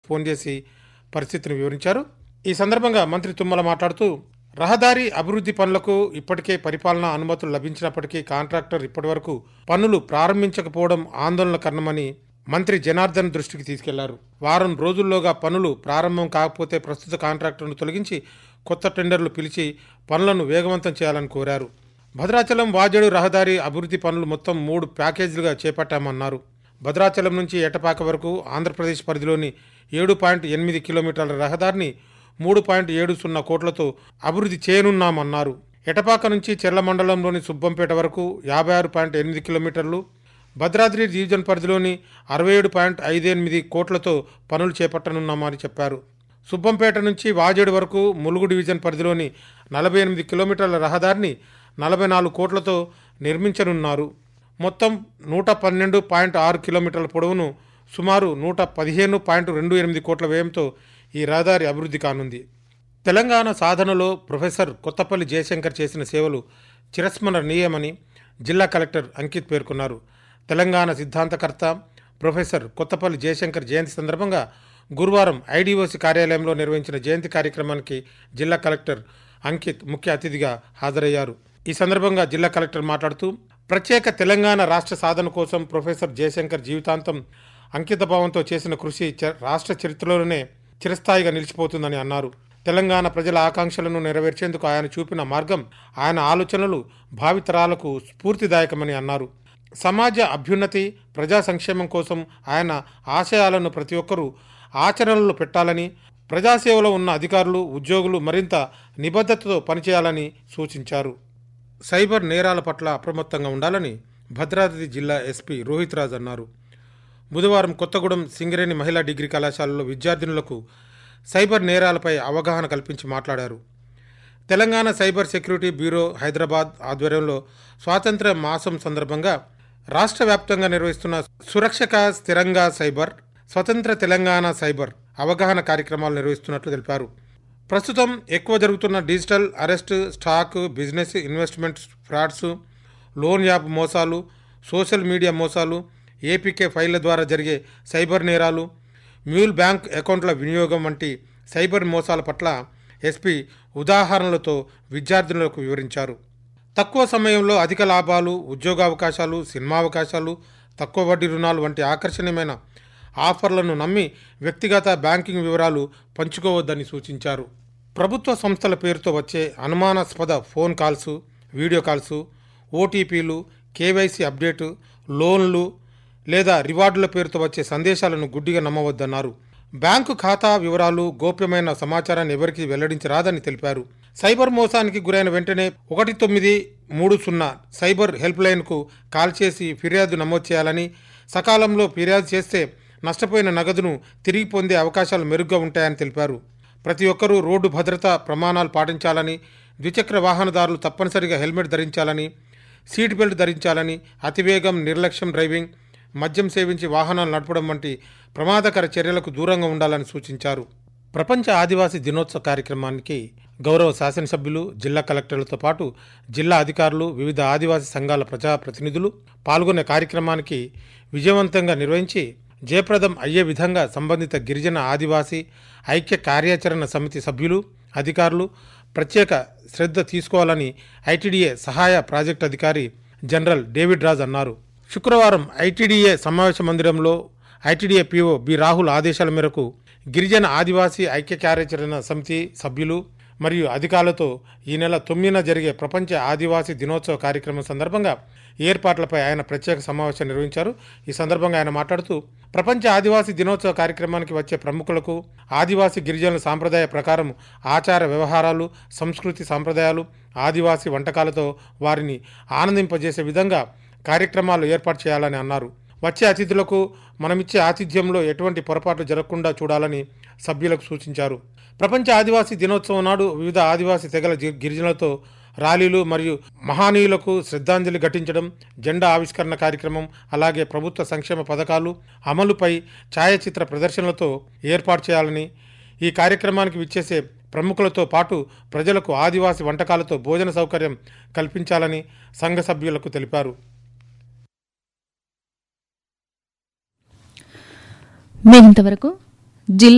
phone చేసి పరిస్థితిని వివరించారు ఈ సందర్భంగా మంత్రి తుమ్మల మాట్లాడుతూ రహదారి అభివృద్ధి పనులకు ఇప్పటికే పరిపాలనా అనుమతులు లభించినప్పటికీ కాంట్రాక్టర్ ఇప్పటివరకు పనులు ప్రారంభించకపోవడం ఆందోళనకరణమని మంత్రి జనార్దన్ దృష్టికి తీసుకెళ్లారు వారం రోజుల్లోగా పనులు ప్రారంభం కాకపోతే ప్రస్తుత కాంట్రాక్టర్ను తొలగించి కొత్త టెండర్లు పిలిచి పనులను వేగవంతం చేయాలని కోరారు భద్రాచలం వాజేడు రహదారి అభివృద్ధి పనులు మొత్తం మూడు ప్యాకేజీలుగా చేపట్టామన్నారు భద్రాచలం నుంచి ఎటపాక వరకు ఆంధ్రప్రదేశ్ పరిధిలోని ఏడు పాయింట్ ఎనిమిది కిలోమీటర్ల రహదారిని మూడు పాయింట్ ఏడు సున్నా కోట్లతో అభివృద్ధి చేయనున్నామన్నారు ఎటపాక నుంచి చెర్ల మండలంలోని సుబ్బంపేట వరకు యాభై ఆరు పాయింట్ ఎనిమిది కిలోమీటర్లు భద్రాద్రి డివిజన్ పరిధిలోని అరవై ఏడు పాయింట్ ఐదు ఎనిమిది కోట్లతో పనులు చేపట్టనున్నామని చెప్పారు సుబ్బంపేట నుంచి వాజేడు వరకు ములుగు డివిజన్ పరిధిలోని నలభై ఎనిమిది కిలోమీటర్ల రహదారిని నలభై నాలుగు కోట్లతో నిర్మించనున్నారు మొత్తం నూట పన్నెండు పాయింట్ ఆరు కిలోమీటర్ల పొడవును సుమారు నూట పదిహేను పాయింట్ రెండు ఎనిమిది కోట్ల వ్యయంతో ఈ రహదారి అభివృద్ధి కానుంది తెలంగాణ సాధనలో ప్రొఫెసర్ కొత్తపల్లి జయశంకర్ చేసిన సేవలు చిరస్మరణీయమని జిల్లా కలెక్టర్ అంకిత్ పేర్కొన్నారు తెలంగాణ సిద్ధాంతకర్త ప్రొఫెసర్ కొత్తపల్లి జయశంకర్ జయంతి సందర్భంగా గురువారం ఐడీఓసి కార్యాలయంలో నిర్వహించిన జయంతి కార్యక్రమానికి జిల్లా కలెక్టర్ అంకిత్ ముఖ్య అతిథిగా హాజరయ్యారు ఈ సందర్భంగా జిల్లా కలెక్టర్ మాట్లాడుతూ ప్రత్యేక తెలంగాణ రాష్ట్ర సాధన కోసం ప్రొఫెసర్ జయశంకర్ జీవితాంతం అంకితభావంతో చేసిన కృషి చ- రాష్ట్ర చరిత్రలోనే చిరస్థాయిగా నిలిచిపోతుందని అన్నారు తెలంగాణ ప్రజల ఆకాంక్షలను నెరవేర్చేందుకు ఆయన చూపిన మార్గం ఆయన ఆలోచనలు భావితరాలకు స్ఫూర్తిదాయకమని అన్నారు సమాజ అభ్యున్నతి ప్రజా సంక్షేమం కోసం ఆయన ఆశయాలను ప్రతి ఒక్కరూ ఆచరణలో పెట్టాలని ప్రజాసేవలో ఉన్న అధికారులు ఉద్యోగులు మరింత నిబద్ధతతో పనిచేయాలని సూచించారు సైబర్ నేరాల పట్ల అప్రమత్తంగా ఉండాలని భద్రాద్రి జిల్లా ఎస్పీ రోహిత్ రాజ్ అన్నారు బుధవారం కొత్తగూడెం సింగరేణి మహిళా డిగ్రీ కళాశాలలో విద్యార్థినులకు సైబర్ నేరాలపై అవగాహన కల్పించి మాట్లాడారు Telangana cyber security bureau Hyderabad ఆధ్వర్యంలో స్వాతంత్ర మాసం సందర్భంగా రాష్ట్ర వ్యాప్తంగా నిర్వహిస్తున్న సురక్షక స్థిరంగా సైబర్ స్వతంత్ర తెలంగాణ సైబర్ అవగాహన కార్యక్రమాలు నిర్వహిస్తున్నట్లు తెలిపారు ప్రస్తుతం ఎక్కువ జరుగుతున్న digital arrest stock business investment frauds loan app మోసాలు సోషల్ మీడియా మోసాలు ఏపీకే ఫైళ్ల ద్వారా జరిగే సైబర్ నేరాలు మ్యూల్ బ్యాంక్ అకౌంట్ల వినియోగం వంటి సైబర్ మోసాల పట్ల ఎస్పీ ఉదాహరణలతో విద్యార్థినులకు వివరించారు తక్కువ సమయంలో అధిక లాభాలు ఉద్యోగావకాశాలు సినిమా అవకాశాలు తక్కువ వడ్డీ రుణాలు వంటి ఆకర్షణీయమైన ఆఫర్లను నమ్మి వ్యక్తిగత బ్యాంకింగ్ వివరాలు పంచుకోవద్దని సూచించారు ప్రభుత్వ సంస్థల పేరుతో వచ్చే అనుమానాస్పద ఫోన్ కాల్స్ వీడియో కాల్స్ ఓటీపీలు కేవైసీ అప్డేటు లోన్లు లేదా రివార్డుల పేరుతో వచ్చే సందేశాలను గుడ్డిగా నమ్మవద్దన్నారు బ్యాంకు ఖాతా వివరాలు గోప్యమైన సమాచారాన్ని ఎవరికీ వెల్లడించరాదని తెలిపారు సైబర్ మోసానికి గురైన వెంటనే ఒకటి తొమ్మిది మూడు సున్నా సైబర్ హెల్ప్ లైన్కు కాల్ చేసి ఫిర్యాదు నమోదు చేయాలని సకాలంలో ఫిర్యాదు చేస్తే నష్టపోయిన నగదును తిరిగి పొందే అవకాశాలు మెరుగ్గా ఉంటాయని తెలిపారు ప్రతి ఒక్కరూ రోడ్డు భద్రత ప్రమాణాలు పాటించాలని ద్విచక్ర వాహనదారులు తప్పనిసరిగా హెల్మెట్ ధరించాలని సీట్ బెల్ట్ ధరించాలని అతివేగం నిర్లక్ష్యం డ్రైవింగ్ మద్యం సేవించి వాహనాలు నడపడం వంటి ప్రమాదకర చర్యలకు దూరంగా ఉండాలని సూచించారు ప్రపంచ ఆదివాసీ దినోత్సవ కార్యక్రమానికి గౌరవ శాసనసభ్యులు జిల్లా కలెక్టర్లతో పాటు జిల్లా అధికారులు వివిధ ఆదివాసీ సంఘాల ప్రజాప్రతినిధులు పాల్గొనే కార్యక్రమానికి విజయవంతంగా నిర్వహించి జయప్రదం అయ్యే విధంగా సంబంధిత గిరిజన ఆదివాసీ ఐక్య కార్యాచరణ సమితి సభ్యులు అధికారులు ప్రత్యేక శ్రద్ధ తీసుకోవాలని ఐటీడీఏ సహాయ ప్రాజెక్టు అధికారి జనరల్ డేవిడ్ రాజ్ అన్నారు శుక్రవారం ఐటీడీఏ సమావేశ మందిరంలో ఐటీడీఏ పీఓ బి రాహుల్ ఆదేశాల మేరకు గిరిజన ఆదివాసీ ఐక్య కార్యాచరణ సమితి సభ్యులు మరియు అధికారులతో ఈ నెల తొమ్మిదిన జరిగే ప్రపంచ ఆదివాసీ దినోత్సవ కార్యక్రమం సందర్భంగా ఏర్పాట్లపై ఆయన ప్రత్యేక సమావేశం నిర్వహించారు ఈ సందర్భంగా ఆయన మాట్లాడుతూ ప్రపంచ ఆదివాసీ దినోత్సవ కార్యక్రమానికి వచ్చే ప్రముఖులకు ఆదివాసీ గిరిజనుల సాంప్రదాయ ప్రకారం ఆచార వ్యవహారాలు సంస్కృతి సాంప్రదాయాలు ఆదివాసీ వంటకాలతో వారిని ఆనందింపజేసే విధంగా కార్యక్రమాలు ఏర్పాటు చేయాలని అన్నారు వచ్చే అతిథులకు మనమిచ్చే ఆతిథ్యంలో ఎటువంటి పొరపాట్లు జరగకుండా చూడాలని సభ్యులకు సూచించారు ప్రపంచ ఆదివాసీ దినోత్సవం నాడు వివిధ ఆదివాసీ తెగల గి- గిరిజనులతో ర్యాలీలు మరియు మహానీయులకు శ్రద్ధాంజలి ఘటించడం జెండా ఆవిష్కరణ కార్యక్రమం అలాగే ప్రభుత్వ సంక్షేమ పథకాలు అమలుపై ఛాయాచిత్ర ప్రదర్శనలతో ఏర్పాటు చేయాలని ఈ కార్యక్రమానికి విచ్చేసే ప్రముఖులతో పాటు ప్రజలకు ఆదివాసీ వంటకాలతో భోజన సౌకర్యం కల్పించాలని సంఘ సభ్యులకు తెలిపారు మీరింతవరకు జిల్లా